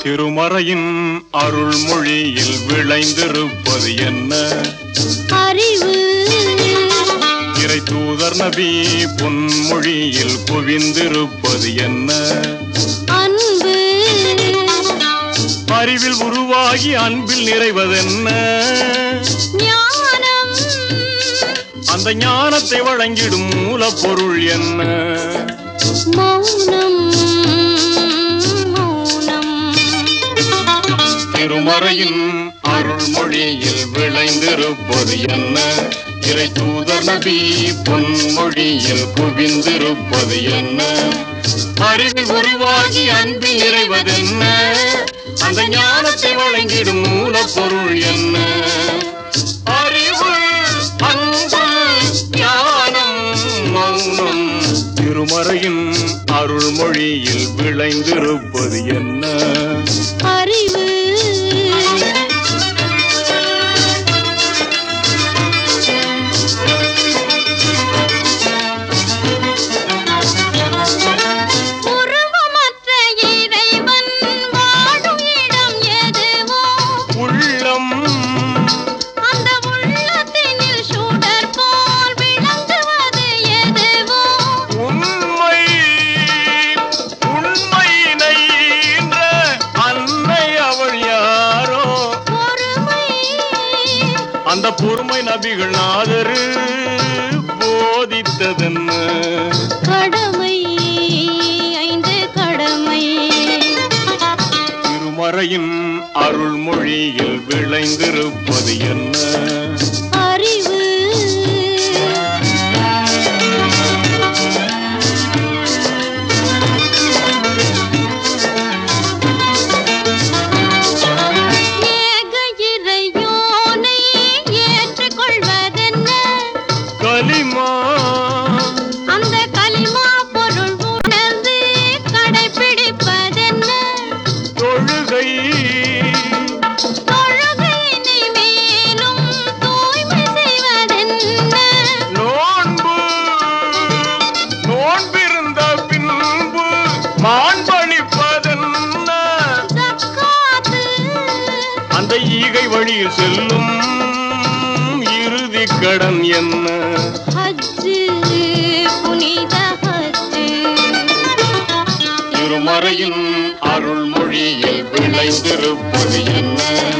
திருமறையின் அருள்மொழியில் விளைந்திருப்பது என்ன அறிவு இறை தூதர் நபி பொன்மொழியில் குவிந்திருப்பது என்ன அன்பு அறிவில் உருவாகி அன்பில் நிறைவதென்ன ஞானம் அந்த ஞானத்தை வழங்கிடும் மூலப்பொருள் என்ன மௌனம் மௌனம் திருமறையின் அருள்மொழியில் விளைந்திருப்பது என்ன இறை தூதர் நபி பொன்மொழியில் குவிந்திருப்பது என்ன அறிவில் உருவாகி அன்பில் நிறைவதென்ன அந்த ஞானத்தை வழங்கிடும் மூலப்பொருள் என்ன அறிவு அன்பு ஞானம் மௌனம் திருமறையின் அருள்மொழியில் விளைந்திருப்பது என்ன அறிவு உருவமற்ற இறைவன் வாழும் இடம் எதுவோ உள்ளம் அந்த உள்ளத்தினில் சுடர் போல் விளங்குவது எதுவோ உண்மை உண்மையினை ஈன்ற அன்னை அவள் யாரோ பொறுமை அந்த பொறுமை நபிகள் நாதரு போதித்ததென்ன கடமை ஐந்து கடமை திருமறையின் அருள்மொழியில் விளைந்திருப்பது என்ன அறிவு ஏக இறையோனை ஏற்றுக்கொள்வதென்ன கலிமா அந்த கலிமா பொருள் உணர்ந்து கடைபிடிப்பதென்ன தொழுகை தொழுகையினை மேலும் தூய்மை செய்வதென்ன நோன்பு நோன்பிருந்த பின்பு மாண்பளிப்பதென்ன ஜக்காத்து அந்த ஈகை வழியில் செல்லும் இறுதி கடன் என்ன ஹஜ்ஜு புனித ஹஜ்ஜு திருமறையின் அருள்மொழியில் விளைந்திருப்பது என்ன